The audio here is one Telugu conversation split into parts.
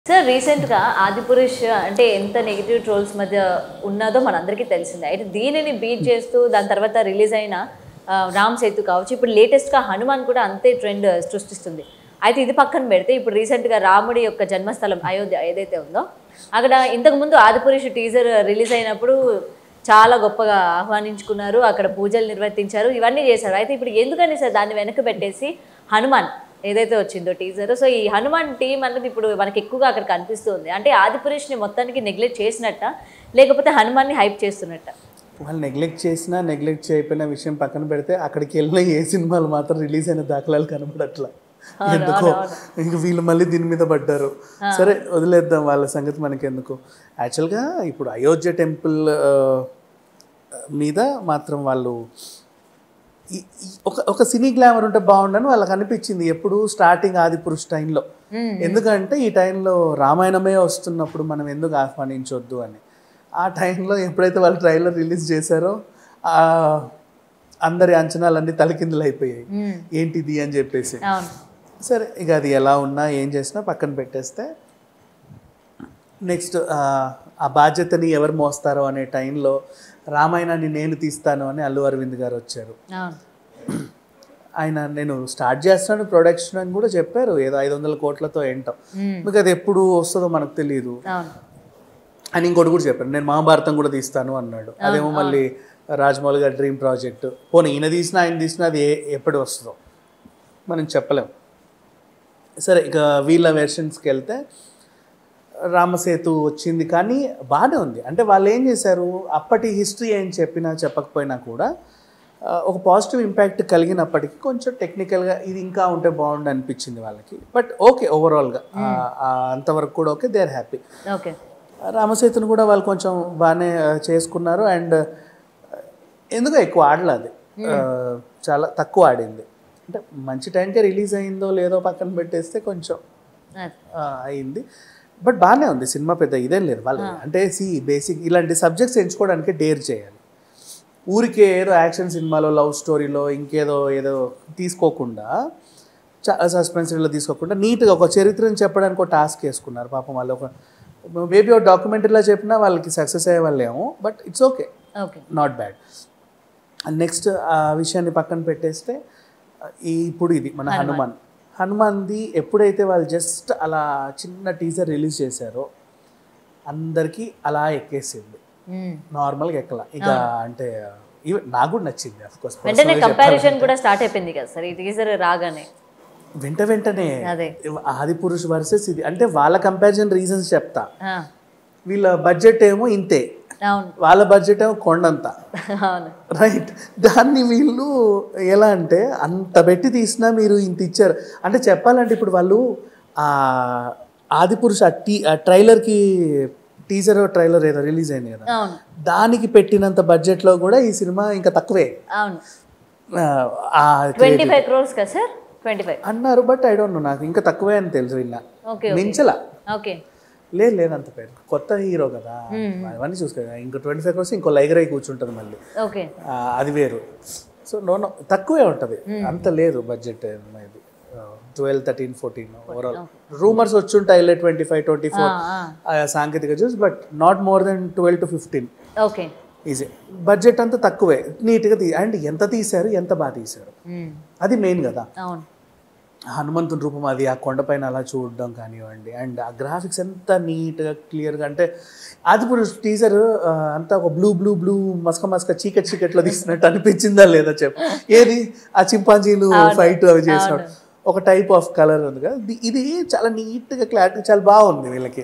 సార్ రీసెంట్గా ఆదిపురుష్ అంటే ఎంత నెగిటివ్ ట్రోల్స్ మధ్య ఉన్నదో మనందరికీ తెలిసిందే అయితే దీనిని బీట్ చేస్తూ దాని తర్వాత రిలీజ్ అయిన ఆ, రామ్ సేతు కావచ్చు ఇప్పుడు లేటెస్ట్గా హనుమాన్ కూడా అంతే ట్రెండ్ సృష్టిస్తుంది అయితే ఇది పక్కన పెడితే ఇప్పుడు రీసెంట్గా రాముడి యొక్క జన్మస్థలం అయోధ్య ఏదైతే ఉందో అక్కడ ఇంతకుముందు ఆదిపురుష్ టీజర్ రిలీజ్ అయినప్పుడు చాలా గొప్పగా ఆహ్వానించుకున్నారు అక్కడ పూజలు నిర్వర్తించారు ఇవన్నీ చేశారు అయితే ఇప్పుడు ఎందుకని సార్ దాన్ని వెనక్కి పెట్టేసి హనుమాన్ ఏదైతే వచ్చిందో టీజర్ సో ఈ హనుమాన్ టీం అన్నది ఇప్పుడు మనకి ఎక్కువగా అక్కడ కనిపిస్తుంది అంటే ఆదిపురుష్ని మొత్తానికి నెగ్లెక్ట్ చేసినట్ట లేకపోతే హనుమాన్ని హైప్ చేస్తున్నట్ట వాళ్ళు నెగ్లెక్ట్ చేసినా నెగ్లెక్ట్ చేయకపోయిన విషయం పక్కన పెడితే అక్కడికి వెళ్ళిన ఏ సినిమాలు మాత్రం రిలీజ్ అయిన దాఖలాలు కనబడట్లా ఎందుకో ఇంక వీళ్ళు మళ్ళీ దీని మీద పడ్డారు సరే వదిలేద్దాం వాళ్ళ సంగతి మనకి ఎందుకు యాక్చువల్గా ఇప్పుడు అయోధ్య టెంపుల్ ఆ, మీద మాత్రం వాళ్ళు ఈ- ఈ- ఒక ఒక సినీ గ్లామర్ ఉంటే బాగుండని వాళ్ళకి అనిపించింది ఎప్పుడు స్టార్టింగ్ ఆదిపురుష్ టైంలో ఎందుకంటే ఈ టైంలో రామాయణమే వస్తున్నప్పుడు మనం ఎందుకు ఆహ్వానించొద్దు అని ఆ టైంలో ఎప్పుడైతే వాళ్ళు ట్రైలర్ రిలీజ్ చేశారో ఆ అందరి అంచనాలన్నీ తలకిందులు అయిపోయాయి ఏంటిది అని చెప్పేసి అవును సరే ఇక అది ఎలా ఉన్నా ఏం చేసినా పక్కన పెట్టేస్తే నెక్స్ట్ ఆ బాధ్యతని ఎవరు మోస్తారో అనే టైంలో రామాయణాన్ని నేను తీస్తాను అని అల్లు అరవింద్ గారు వచ్చారు అవును ఆయన నేను స్టార్ట్ చేస్తున్నాను ప్రొడక్షన్ అని కూడా చెప్పారు ఏదో ఐదు వందల కోట్లతో ఏంటో మీకు అది ఎప్పుడు వస్తుందో మనకు తెలియదు అవును అని ఇంకోటి కూడా చెప్పారు నేను మహాభారతం కూడా తీస్తాను అన్నాడు అదేమో మళ్ళీ రాజమౌళి గారి డ్రీమ్ ప్రాజెక్ట్ పోనీ ఈయన తీసినా ఆయన తీసినా అది ఏ ఎప్పుడు వస్తుందో మనం చెప్పలేం సరే ఇక వీళ్ళ వెర్షన్స్కి వెళ్తే రామసేతు వచ్చింది కానీ బాగానే ఉంది అంటే వాళ్ళు ఏం చేశారు అప్పటి హిస్టరీ ఏం చెప్పినా చెప్పకపోయినా కూడా ఆ, ఒక పాజిటివ్ ఇంపాక్ట్ కలిగినప్పటికీ కొంచెం టెక్నికల్గా ఇది ఇంకా ఉంటే బాగుండు అనిపించింది వాళ్ళకి బట్ ఓకే ఓవరాల్గా అంతవరకు కూడా okay they are happy okay రామసేతుని కూడా వాళ్ళు కొంచెం బాగానే ఆ, చేసుకున్నారు అండ్ ఎందుకో ఎక్కువ ఆడలే అది ఆ, చాలా తక్కువ ఆడింది అంటే మంచి టైంకే రిలీజ్ అయిందో లేదో పక్కన పెట్టేస్తే కొంచెం అది. ఆ, అయింది బట్ బాగానే ఉంది సినిమా పెద్ద ఇదేం లేదు వాళ్ళు అంటే సి బేసిక్ ఇలాంటి సబ్జెక్ట్స్ ఎంచుకోవడానికి డేర్ చేయాలి ఊరికే ఏదో యాక్షన్ సినిమాలో లవ్ స్టోరీలో ఇంకేదో ఏదో తీసుకోకుండా చాలా సస్పెన్సరీలో తీసుకోకుండా నీట్గా ఒక చరిత్రను చెప్పడానికి ఒక టాస్క్ వేసుకున్నారు పాపం వాళ్ళు ఒక మేబీ ఒక డాక్యుమెంటరీలో చెప్పినా వాళ్ళకి సక్సెస్ అయ్యే వాళ్ళేమో but it's okay okay not bad next ఆ విషయాన్ని పక్కన పెట్టేస్తే ఈ ఇప్పుడు ఇది మన హనుమాన్ హనుమాన్ది ఎప్పుడైతే వాళ్ళు జస్ట్ అలా చిన్న టీజర్ రిలీజ్ చేశారో అందరికీ అలా ఎక్కేసింది మ్మ్. నార్మల్గా ఎక్కల ఇక అంటే ఈవెన్ నాకు కూడా నచ్చింది అఫ్ కోర్స్ వెంటనే కంపారిజన్ కూడా స్టార్ట్ అయిపోయింది కదా సార్ ఈ టీజర్ రాగానే వెంట వెంటనే అదే ఆది పురుష్ వర్సెస్ ఇది అంటే వాళ్ళ కంపారిజన్ రీజన్స్ చెప్తా ఆ, వీళ్ళ బడ్జెట్ ఏమో ఇంతే అవును వాళ్ళ బడ్జెట్ ఏమో కొండంతా అవును రైట్ దాన్ని వీళ్ళు ఎలా అంటే అంత పెట్టి తీసినా మీరు ఇంత ఇచ్చారు అంటే చెప్పాలంటే ఇప్పుడు వాళ్ళు ఆ ఆదిపురుష్ ఆ టీ ఆ ట్రైలర్కి టీజర్ ట్రైలర్ ఏదో రిలీజ్ అయింది కదా అవును దానికి పెట్టినంత బడ్జెట్లో కూడా ఈ సినిమా ఇంకా తక్కువే అవును ఆ, ఆ ట్వంటీ ఫైవ్ క్రోర్స్ కదా సార్ ట్వంటీ ఫైవ్ అన్నారు బట్ ఐ డోంట్ నో నాకు ఇంకా తక్కువే అని తెలుసు వీళ్ళ ఓకే మించలా ఓకే లేదు లేదు అంత పేరు కొత్త హీరో కదా అవన్నీ చూసుకో ఇంకా ట్వంటీ ఫైవ్ క్రోర్స్ ఇంకో లైగర్ అయి కూర్చుంటుంది మళ్ళీ ఓకే ఆ, అది వేరు సో నో నో తక్కువే ఉంటుంది అంత లేదు బడ్జెట్ ఇది twelve thirteen fourteen overall rumours వచ్చుంటాయి ట్వంటీ ఫైవ్ ట్వంటీ ఫోర్ సాంకేతిక చూసి but not more then twelve to fifteen okay easy budget అంతా తక్కువే నీట్గా తీ అండ్ ఎంత తీశారు ఎంత బాగా తీశారు అది మెయిన్ కదా అవును హనుమంతుని రూపం అది ఆ కొండపైన అలా చూడడం కానివ్వండి అండ్ ఆ గ్రాఫిక్స్ ఎంత నీట్గా క్లియర్గా అంటే అది ఇప్పుడు టీజర్ అంతా ఒక బ్లూ బ్లూ బ్లూ మస్క మస్క చీకటి చీకట్లో తీసినట్టు అనిపించిందా లేదా చెప్పు ఏది ఆ చింపాంజీలు ఫైట్ అవి చేసినాడు ఒక టైప్ ఆఫ్ కలర్ ఉంది కదా ఇది- ఇది చాలా నీట్గా క్లారిటీ చాలా బాగుంది వీళ్ళకి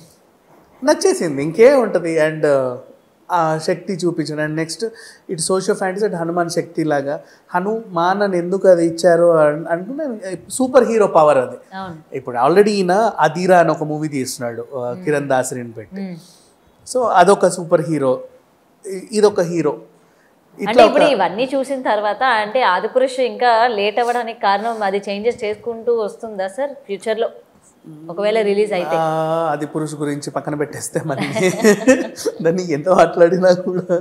నచ్చేసింది ఇంకే ఉంటుంది అండ్ ఆ శక్తి చూపించడం అండ్ నెక్స్ట్ ఇటు సోషల్ ఫ్యాంటసీ అండ్ హనుమాన్ శక్తి లాగా హనుమాన్ అని ఎందుకు అది ఇచ్చారు అన్- అనుకుంటే సూపర్ హీరో పవర్ అది అవును ఇప్పుడు ఆల్రెడీ ఈయన అధీరా అని ఒక మూవీ తీస్తున్నాడు ఆ, కిరణ్ దాసరిని పెట్టి సో అదొక సూపర్ హీరో ఇ- ఇదొక హీరో అంటే ఇప్పుడు ఇవన్నీ చూసిన తర్వాత అంటే ఆదిపురుష్ ఇంకా లేట్ అవ్వడానికి కారణం అది చేంజెస్ చేసుకుంటూ వస్తుందా సార్ ఫ్యూచర్ లో ఒకవేళ రిలీజ్ అయితే ఆ, అది పురుషు గురించి పక్కన పెట్టేస్తే మళ్ళీ దాన్ని ఎంత మాట్లాడినా కూడా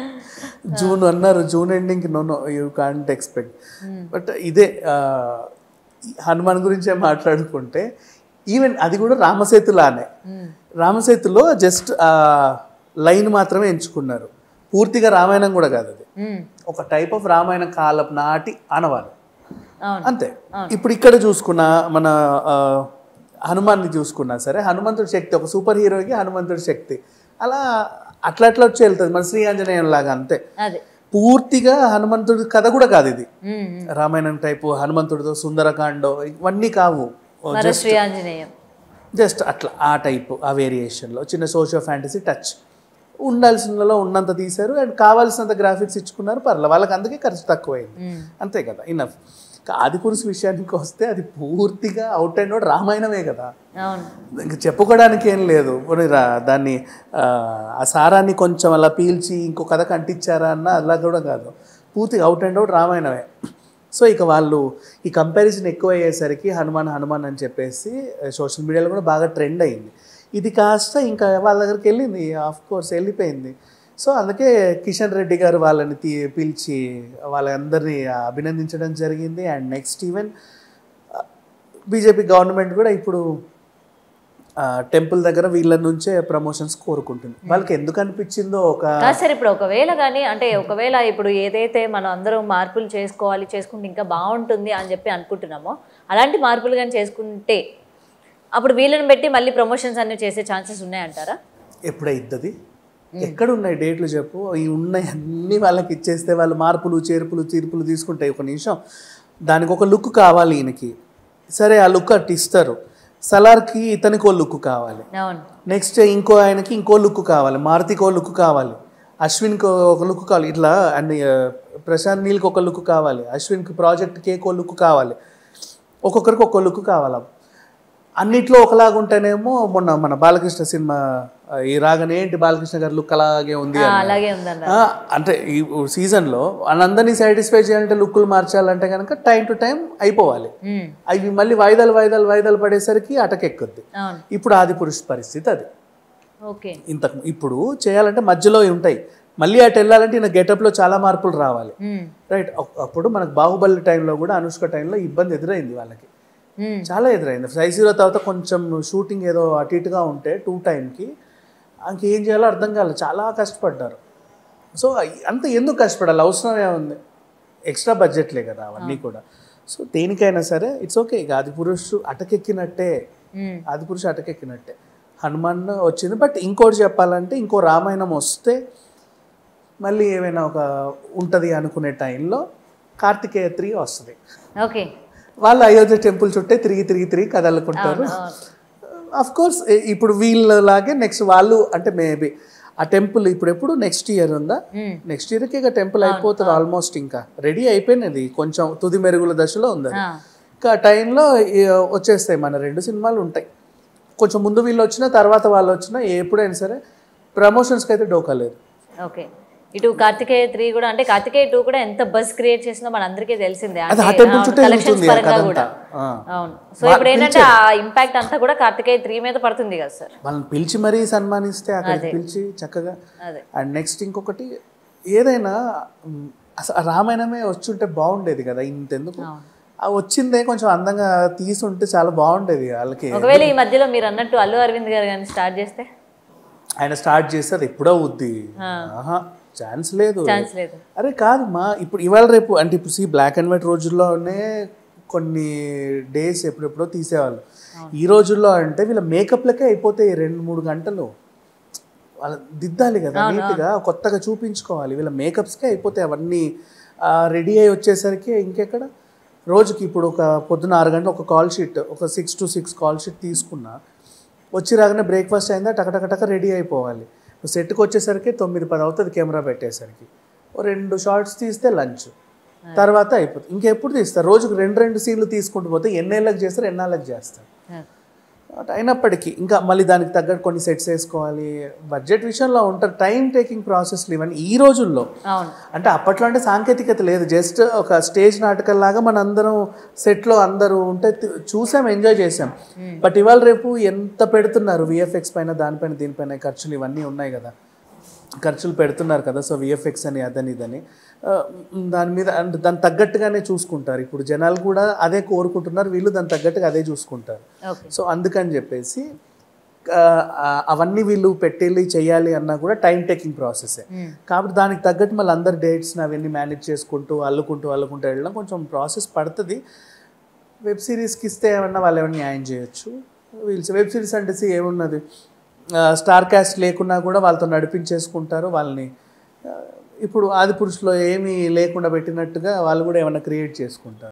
జూన్ అన్నారు June ending no no you can't expect but ఇదే ఆ, హనుమాన్ గురించే మాట్లాడుకుంటే ఈవెన్ అది కూడా రామసేతులానే రామసేతులో జస్ట్ లైన్ మాత్రమే ఎంచుకున్నారు పూర్తిగా రామాయణం కూడా కాదు అది మ్మ్. ఒక టైప్ ఆఫ్ రామాయణ కాలపు నాటి ఆనవాళ్ళు అవును అంతే ఇప్పుడు ఇక్కడ చూసుకున్న మన ఆ, హనుమాన్ని చూసుకున్నా సరే హనుమంతుడి శక్తి ఒక సూపర్ హీరోకి హనుమంతుడి శక్తి అలా అట్లా అట్లా వచ్చి వెళ్తుంది మన శ్రీ ఆంజనేయం లాగా అంతే అదే పూర్తిగా హనుమంతుడి కథ కూడా కాదు ఇది మ్మ్, మ్మ్. రామాయణం టైపు హనుమంతుడితో సుందరకాండో ఇవన్నీ కావు మన శ్రీ ఆంజనేయం జస్ట్ అట్లా ఆ టైపు ఆ వేరియేషన్లో చిన్న సోషల్ ఫ్యాంటసీ టచ్ ఉండాల్సినలో ఉన్నంత తీశారు అండ్ కావాల్సినంత గ్రాఫిక్స్ ఇచ్చుకున్నారు పర్లేదు వాళ్ళకి అందుకే ఖర్చు తక్కువైంది మ్మ్. అంతే కదా ఇనఫ్ ఆదిపురుషు విషయానికి వస్తే అది పూర్తిగా అవుట్ అండ్ అవుట్ రామాయణమే కదా అవును ఇంకా చెప్పుకోవడానికి ఏం లేదు పోనీ రా దాన్ని ఆ, ఆ సారాన్ని కొంచెం అలా పీల్చి ఇంకో కథకు అంటించారా అన్న అలా కూడా కాదు పూర్తిగా అవుట్ అండ్ అవుట్ రామాయణమే సో ఇక వాళ్ళు ఈ కంపారిజన్ ఎక్కువ అయ్యేసరికి హనుమాన్ హనుమాన్ అని చెప్పేసి సోషల్ మీడియాలో కూడా బాగా ట్రెండ్ అయింది ఇది కాస్త ఇంకా వాళ్ళ దగ్గరికి వెళ్ళింది ఆఫ్ కోర్స్ వెళ్ళిపోయింది సో అందుకే కిషన్ రెడ్డి గారు వాళ్ళని తీ పిలిచి వాళ్ళందరినీ అభినందించడం జరిగింది and next even BJP government కూడా ఇప్పుడు టెంపుల్ దగ్గర వీళ్ళ నుంచే ప్రమోషన్స్ కోరుకుంటుంది వాళ్ళకి ఎందుకు అనిపించిందో ఒక కాదు సార్ ఇప్పుడు ఒకవేళ కానీ అంటే ఒకవేళ ఇప్పుడు ఏదైతే మనం అందరం మార్పులు చేసుకోవాలి చేసుకుంటే ఇంకా బాగుంటుంది అని చెప్పి అనుకుంటున్నామో అలాంటి మార్పులు కానీ చేసుకుంటే అప్పుడు వీళ్ళని పెట్టి మళ్ళీ ప్రమోషన్స్ అన్ని చేసే ఛాన్సెస్ ఉన్నాయంటారా ఎప్పుడైద్దది ఎక్కడ ఉన్నాయి డేట్లు చెప్పు ఈ ఉన్నాయి అన్ని వాళ్ళకి ఇచ్చేస్తే వాళ్ళు మార్పులు చేర్పులు తీర్పులు తీసుకుంటాయి ఒక నిమిషం దానికి ఒక లుక్ కావాలి ఈయనకి సరే ఆ లుక్ అట్టు ఇస్తారు సలార్కి ఇతనికి ఓ లుక్ కావాలి అవును నెక్స్ట్ ఇంకో ఆయనకి ఇంకో లుక్ కావాలి మారుతికి ఓ లుక్ కావాలి అశ్విన్కి ఒక లుక్ కావాలి ఇట్లా అండ్ ప్రశాంత్ నీల్కి ఒక లుక్ కావాలి అశ్విన్కి ప్రాజెక్ట్ కేక్ ఓ లుక్ కావాలి ఒక్కొక్కరికి ఒక్కో లుక్ కావాలి అన్నిట్లో ఒకలాగా ఉంటేనేమో మొన్న మన బాలకృష్ణ సినిమా ఆ, ఈ రాగానే ఏంటి బాలకృష్ణ గారి లుక్ అలాగే ఉంది ఆ, అన్నారు. అలాగే ఉందన్న ఆ, అంటే ఈ సీజన్లో అందరినీ సాటిస్ఫై చేయాలంటే లుక్కులు మార్చాలంటే కనుక టైం టు టైం అయిపోవాలి ఉమ్, అవి మళ్ళీ వాయిదాలు వాయిదాలు వాయిదాలు పడేసరికి అటకెక్కుద్ది అవును ఇప్పుడు ఆది పురుష పరిస్థితి అది ఓకే ఇంతకు ఇప్పుడు చేయాలంటే మధ్యలో ఉంటాయి మళ్ళీ అటు వెళ్ళాలంటే ఈయన గెటప్లో చాలా మార్పులు రావాలి ఉమ్, రైట్ అప్పుడు మనకు బాహుబలి టైంలో కూడా అనుష్క టైంలో ఇబ్బంది ఎదురైంది వాళ్ళకి ఉమ్, చాలా ఎదురైంది సైజీరో తర్వాత కొంచెం షూటింగ్ ఏదో అటు ఇటుగా ఉంటే టూ టైంకి ఇంకేం చేయాలో అర్థం కాలేదు చాలా కష్టపడ్డారు సో అంత ఎందుకు కష్టపడాలి అవసరం ఏముంది ఎక్స్ట్రా బడ్జెట్లే కదా అవన్నీ కూడా సో దేనికైనా సరే ఇట్స్ ఓకే ఇక ఆది పురుషు అటకెక్కినట్టే ఉమ్, ఆది పురుషు అటకెక్కినట్టే హనుమాన్ వచ్చింది బట్ ఇంకోటి చెప్పాలంటే ఇంకో రామాయణం వస్తే మళ్ళీ ఏమైనా ఒక ఉంటుంది అనుకునే టైంలో కార్తికేయ త్రీ వస్తుంది ఓకే వాళ్ళు అయోధ్య టెంపుల్ చుట్టే తిరిగి తిరిగి తిరిగి కదలుకుంటారు అఫ్ కోర్స్ ఇప్పుడు వీళ్ళలాగే నెక్స్ట్ వాళ్ళు అంటే మేబీ ఆ టెంపుల్ ఇప్పుడు ఎప్పుడు నెక్స్ట్ ఇయర్ ఉందా ఉమ్, నెక్స్ట్ ఇయర్కి ఇక టెంపుల్ అయిపోతుంది ఆల్మోస్ట్ ఇంకా రెడీ అయిపోయినది కొంచెం తుది మెరుగుల దశలో ఉంది అది. ఆ, ఇంకా ఆ టైంలో ఈ వచ్చేస్తాయి మన రెండు సినిమాలు ఉంటాయి కొంచెం ముందు వీళ్ళు వచ్చినా తర్వాత వాళ్ళు వచ్చినా ఎప్పుడైనా సరే ప్రమోషన్స్కి అయితే డోకా లేదు ఓకే ఇటు కార్తికేయ త్రీ కూడా అంటే కార్తికేయ టూ కూడా ఎంత బస్ క్రియేట్ చేసిందో మన అందరికీ తెలిసిందే అది ఆ టెంపుల్ చుట్టే కలెక్షన్స్ ఉంటుంది ఆ పరంగా కథంతా కూడా ఆ. అవును సో ఇప్పుడు ఏంటంటే ఆ ఇంపాక్ట్ అంతా కూడా కార్తికేయ త్రీ మీద పడుతుంది కదా సార్ వాళ్ళని పిలిచి మరీ సన్మానిస్తే అక్కడికి పిలిచి చక్కగా అదే అండ్ నెక్స్ట్ ఇంకొకటి ఏదైనా మ్, అసలు ఆ రామాయణమే వచ్చుంటే బాగుండేది కదా ఇంతెందుకు అవును. ఆ వచ్చిందే కొంచెం అందంగా తీసుంటే చాలా బాగుండేది వాళ్ళకి ఒకవేళ ఈ మధ్యలో మీరు అన్నట్టు అల్లు అరవింద్ గారు కానీ స్టార్ట్ చేస్తే ఆయన స్టార్ట్ చేస్తే అది ఎప్పుడో అవుద్ది ఆహా ఛాన్స్ లేదు ఛాన్స్ లేదు అరే కాదు మా ఇప్పుడు ఇవాళ రేపు అంటే ఇప్పుడు సి బ్లాక్ అండ్ వైట్ రోజుల్లోనే కొన్ని డేస్ ఎప్పుడెప్పుడో తీసేవాళ్ళు ఈ రోజుల్లో అంటే వీళ్ళ మేకప్లకే అయిపోతాయి రెండు మూడు గంటలు వాళ్ళ దిద్దాలి కదా నీట్గా కొత్తగా చూపించుకోవాలి వీళ్ళ మేకప్స్కే అయిపోతాయి అవన్నీ రెడీ అయ్యి వచ్చేసరికి ఇంకెక్కడ రోజుకి ఇప్పుడు ఒక పొద్దున ఆరు గంటలు ఒక కాల్ షీట్ ఒక six to six call sheet తీసుకున్నా వచ్చి రాగానే బ్రేక్ఫాస్ట్ అయిందా టకటకటక రెడీ అయిపోవాలి సెట్కి వచ్చేసరికి తొమ్మిది పది అవుతుంది కెమెరా పెట్టేసరికి ఓ రెండు షార్ట్స్ తీస్తే లంచ్ తర్వాత అయిపోతుంది ఇంకెప్పుడు తీస్తారు రోజుకు రెండు రెండు సీన్లు తీసుకుంటూ పోతే ఎన్నేళ్ళకి చేస్తారు ఎన్నాళ్ళకి చేస్తారు బట్ అయినప్పటికీ ఇంకా మళ్ళీ దానికి తగ్గట్టు కొన్ని సెట్స్ వేసుకోవాలి బడ్జెట్ విషయంలో ఉంటారు టైం టేకింగ్ ప్రాసెస్లు ఇవన్నీ ఈ రోజుల్లో అవును అంటే అప్పట్లో అంటే సాంకేతికత లేదు జస్ట్ ఒక స్టేజ్ నాటకంలాగా మన అందరం సెట్లో అందరూ ఉంటే తి- చూసాం ఎంజాయ్ చేసాం బట్ ఇవాళ రేపు ఎంత పెడుతున్నారు విఎఫ్ఎక్స్ పైన దానిపైన దీనిపైన ఖర్చులు ఇవన్నీ ఉన్నాయి కదా ఖర్చులు పెడుతున్నారు కదా సో విఎఫ్ఎక్స్ అని అదని ఇదని ఆ, దాని మీద అంటే దానికి తగ్గట్టుగానే చూసుకుంటారు ఇప్పుడు జనాలు కూడా అదే కోరుకుంటున్నారు వీళ్ళు దానికి తగ్గట్టుగా అదే చూసుకుంటారు ఓకే సో అందుకని చెప్పేసి ఆ, ఆ, అవన్నీ వీళ్ళు పెట్టేలి చేయాలి అన్నా కూడా టైం టేకింగ్ ప్రాసెసే కాబట్టి దానికి తగ్గట్టు మళ్ళీ అందరు డేట్స్ని అవన్నీ మేనేజ్ చేసుకుంటూ అల్లుకుంటూ అల్లుకుంటూ వెళ్ళడం కొంచెం ప్రాసెస్ పడుతుంది వెబ్ సిరీస్కి ఇస్తే ఏమన్నా వాళ్ళు ఏమైనా న్యాయం చేయొచ్చు వీళ్ళు వెబ్ సిరీస్ అంటే see ఏమున్నది స్టార్ క్యాస్ట్ లేకున్నా కూడా వాళ్ళతో నడిపించేసుకుంటారు వాళ్ళని ఆ, ఇప్పుడు ఆది పురుషులో ఏమీ లేకుండా పెట్టినట్టుగా వాళ్ళు కూడా ఏమైనా క్రియేట్ చేసుకుంటారు